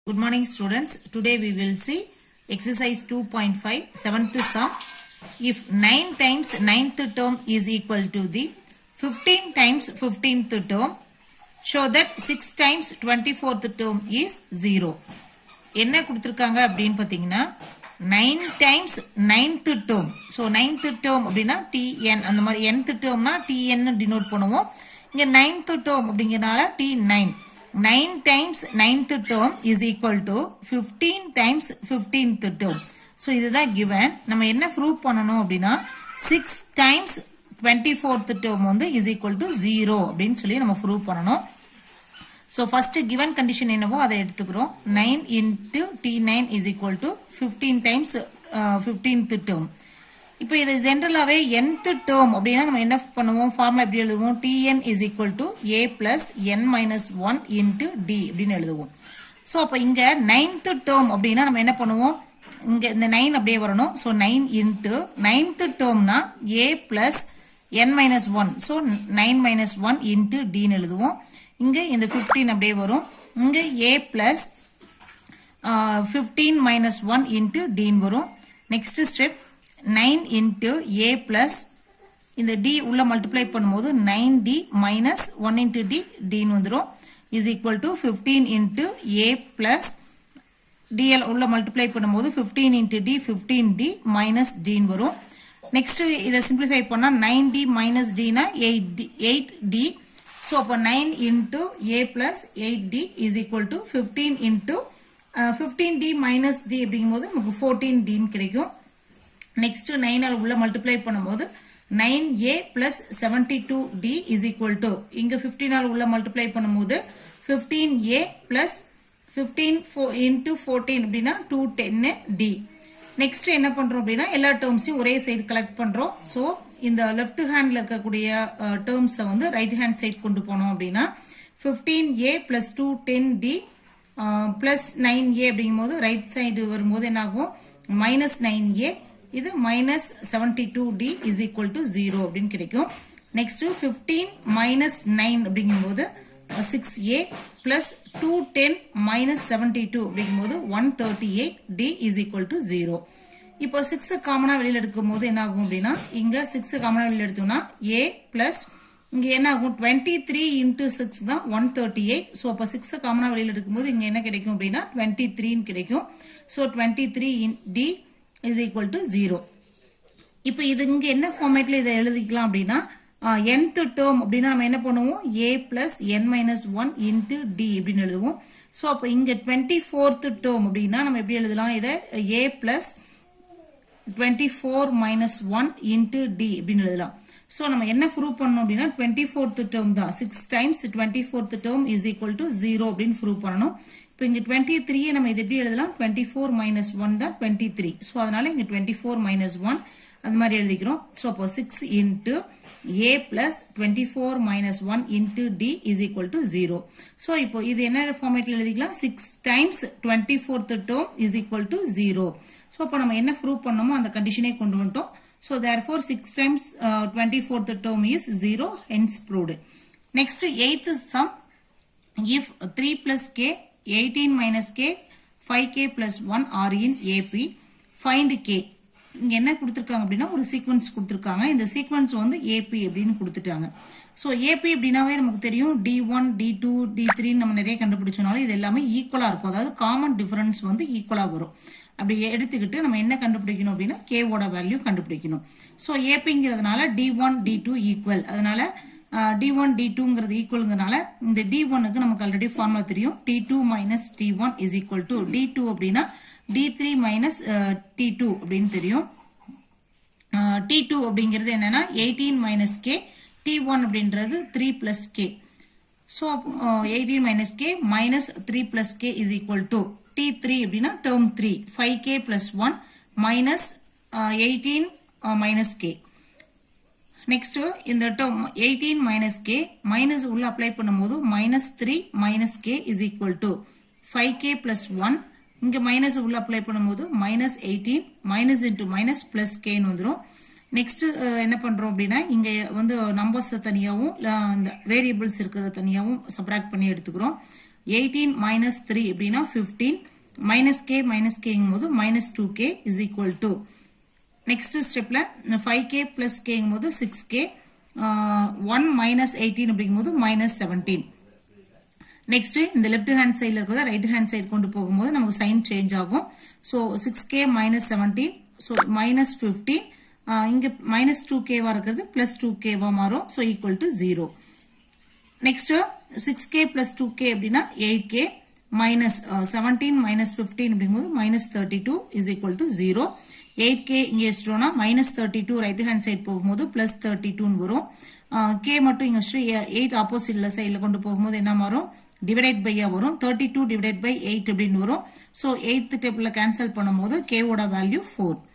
Good morning students. Today we will see exercise 2.5 seventh sum. If 9 times 9th term is equal to the 15 times 15th term, show that 6 times 24th term is 0. என்ன கொடுத்துருக்காங்க அப்படின்னு பார்த்தீங்கன்னா nine times ninth term so ninth term அப்படின்னா T N அந்த மாதிரி nth டேர்ம்னா T N denote பண்ணுவோம் இங்க நைன்த் டேர்ம் அப்படிங்கறனால T nine nine times ninth term is equal to fifteen times fifteenth term so இதுதான் கிவன் நம்ம என்ன ப்ரூவ் பண்ணணும் அப்படின்னா six times twenty fourth term வந்து இஸ் ஈக்குவல் டு ஜீரோ அப்படின்னு சொல்லி நம்ம ப்ரூவ் பண்ணணும் ஸோ ஃபர்ஸ்ட் கிவன் கண்டிஷன் என்னவோ அதை எடுத்துக்கிறோம் nine into T nine is equal to fifteen times fifteenth term இப்போ இது ஜென்ரலாகவே nth டேர்ம் அப்படின்னா நம்ம என்ன பண்ணுவோம் ஃபார்முலா எப்படி எழுதுவோம் T N is equal to A plus N minus one into D அப்படின்னு எழுதுவோம் ஸோ அப்போ இங்கே நைன்த் டேர்ம் அப்படின்னா நம்ம என்ன பண்ணுவோம் இங்கே இந்த நைன் அப்படியே வரணும் ஸோ நைன் இன்ட்டு நைன்த் டேர்ம்னா A plus N minus one so nine minus one into டின்னு எழுதுவோம் இங்க இந்த 15 அப்படியே வரும் இங்க a plus fifteen minus one into டின் வரும் next step nine into A plus இந்த டி உள்ள மல்டிப்ளை பண்ணும்போது nine D minus one into D டின்னு வந்துடும் is equal to fifteen into A plus டிஎல் உள்ள மல்டிப்ளை பண்ணும்போது fifteen into D fifteen D minus டின்னு வரும் நெக்ஸ்ட் இதை சிம்பிளிஃபை பண்ணா நைன் டி மைனஸ் டினா eight D eight D so அப்போ nine into A plus eight D is equal to fifteen into fifteen D minus D அப்படிங்கும்போது நமக்கு fourteen டின்னு கிடைக்கும் next நைனால் உள்ள மல்டிப்ளை பண்ணும்போது nine A plus seventy two D is equal to இங்க ஃபிஃப்டீனால் உள்ள multiply பண்ணும்போது fifteen A plus fifteen into fourteen அப்படின்னா டூ டென்னு டி நெக்ஸ்ட் என்ன பண்றோம் அப்படின்னா எல்லா டேர்ம்ஸையும் ஒரே சைடு கலெக்ட் பண்றோம் ஸோ இந்த லெஃப்ட் ஹேண்ட்ல இருக்கக்கூடிய டேர்ம்ஸை வந்து ரைட் ஹேண்ட் சைடு கொண்டு போனோம் அப்படின்னா fifteen A plus two ten D plus nine A அப்படிங்கும் போது ரைட் சைடு வரும்போது என்ன ஆகும் மைனஸ் நைன் ஏ இது minus seventy two D is equal to zero அப்படின்னு கிடைக்கும் நெக்ஸ்ட் ஃபிஃப்டீன் மைனஸ் நைன் அப்படிங்கும்போது six A plus two ten minus seventy two அப்படிங்கும்போது one thirty eight D is equal to zero இப்போ six காமனா வெளியில எடுக்கும் போது என்ன ஆகும் அப்படின்னா இங்க சிக்ஸ் காமனா வெளியில எடுத்தோம்னா ஏ பிளஸ் இங்க என்ன ஆகும் டுவெண்ட்டி த்ரீ இன்டூ சிக்ஸ் தான் ஒன் தேர்ட்டி எயிட் ஸோ அப்போ சிக்ஸ் காமனா வெளியில எடுக்கும்போது இங்க என்ன கிடைக்கும் அப்படின்னா டுவெண்ட்டி த்ரீன்னு கிடைக்கும் so twenty three in D is equal to zero இப்போ இது இங்க என்ன ஃபார்மேட்ல இதை எழுதிக்கலாம் அப்படின்னா nth டேர்ம் அப்படின்னா நம்ம என்ன பண்ணுவோம் A plus N minus one into D அப்படின்னு எழுதுவோம் ஸோ அப்போ இங்க டுவெண்ட்டி ஃபோர்த் டேர்ம் அப்படின்னா நம்ம எப்படி எழுதலாம் இதை A plus twenty four minus one into D அப்படின்னு எழுதலாம் ஸோ நம்ம என்ன ப்ரூவ் பண்ணணும் அப்படின்னா டுவெண்ட்டி ஃபோர்த் டேர்ம் தான் six times twenty fourth term is equal to zero அப்படின்னு ப்ரூவ் பண்ணணும் இப்போ இங்க டுவெண்ட்டி த்ரீயை நம்ம இது எப்படி எழுதலாம் டுவெண்ட்டி ஃபோர் மைனஸ் ஒன் தான் டுவெண்ட்டி த்ரீ ஸோ அதனால இங்க டுவெண்ட்டி ஃபோர் மைனஸ் ஒன் அந்த மாதிரி எழுதிக்கிறோம் ஸோ அப்போ six into A plus twenty four minus one into D is equal to zero so இப்போ இது என்ன ஃபார்மேட்ல எழுதிக்கலாம் six times twenty fourth term is equal to zero so அப்போ நம்ம என்ன ப்ரூவ் பண்ணோமோ அந்த கண்டிஷனே கொண்டு வந்துட்டோம் so therefore six times twenty fourth term is zero hence proved next eighth sum if three plus K eighteen minus K five K plus one R in AP find K இங்க என்ன கொடுத்துருக்காங்க அப்படின்னா ஒரு sequence கொடுத்துருக்காங்க இந்த sequence வந்து AB அப்படின்னு கொடுத்துட்டாங்க ஸோ ஏபி அப்படின்னாவே நமக்கு தெரியும் T one T two T த்ரீன்னு நம்ம நிறைய கண்டுபிடிச்சனாலும் இது எல்லாமே ஈக்குவலா இருக்கும் அதாவது காமன் டிஃபரன்ஸ் வந்து ஈக்குவலா வரும் அப்படி எடுத்துக்கிட்டு நம்ம என்ன கண்டுபிடிக்கணும் அப்படின்னா கேவோட வேல்யூ கண்டுபிடிக்கணும் ஸோ ஏபிங்கிறதுனால T one T two equal அதனால டி ஒன் டி டூங்கிறது ஈக்குவலுங்கிறனால இந்த டி ஒன்னுக்கு நமக்கு ஆல்ரெடி ஃபார்முலா தெரியும் T two minus T one is equal to T two அப்படின்னா T three minus T two அப்படின்னு தெரியும் டி டூ அப்படிங்கிறது என்னன்னா eighteen minus K T one அப்படின்றது three plus K so eighteen minus K minus three plus K is equal to D three அப்படின்னா term three five K plus one minus eighteen minus K next இந்த term eighteen minus K minus உள்ள apply பண்ணும்போது minus three minus K is equal to five K plus one இங்க minus உள்ள apply பண்ணும்போது minus eighteen minus into minus plus கேன்னு வந்துடும் next என்ன பண்றோம் அப்படின்னா இங்க வந்து நம்பர்ஸ் தனியாகவும் இந்த வேரியபிள்ஸ் இருக்கிறத தனியாகவும் சப்ராக்ட் பண்ணி எடுத்துக்கிறோம் எயிட்டீன் மைனஸ் த்ரீ அப்படின்னா ஃபிஃப்டீன் மைனஸ் கே மைனஸ் கேங்கும் போது minus two K is equal to next ஸ்டெப்ல ஃபைவ் கே பிளஸ் கேங்கும் போது six K one minus eighteen அப்படிங்கும்போது மைனஸ் செவன்டீன் நெக்ஸ்ட் இந்த லெஃப்ட் ஹேண்ட் சைடில் இருக்கிறத ரைட் ஹேண்ட் சைடு கொண்டு போகும்போது நமக்கு சைன் சேஞ்ச் ஆகும் so six K minus seventeen so minus fifteen இங்க மைனஸ் டூ கேவா இருக்கிறது பிளஸ் டூ கேவா மாறும் so equal to zero next six K plus two K அப்படின்னா eight K minus seventeen minus fifteen அப்படிங்கும்போது minus thirty two is equal to zero eight K இங்கே வச்சிட்டோம்னா minus thirty two right hand side போகும்போது plus thirty டூன்னு வரும் K மட்டும் இங்கே வச்சுட்டு எயிட் ஆப்போசிட்ல சைடில் கொண்டு போகும்போது என்ன மாறும் டிவைடட் பையா வரும் thirty two divided by eight அப்படின்னு வரும் ஸோ எயித் டேபிளில் கேன்சல் பண்ணும்போது கேவோட வேல்யூ ஃபோர்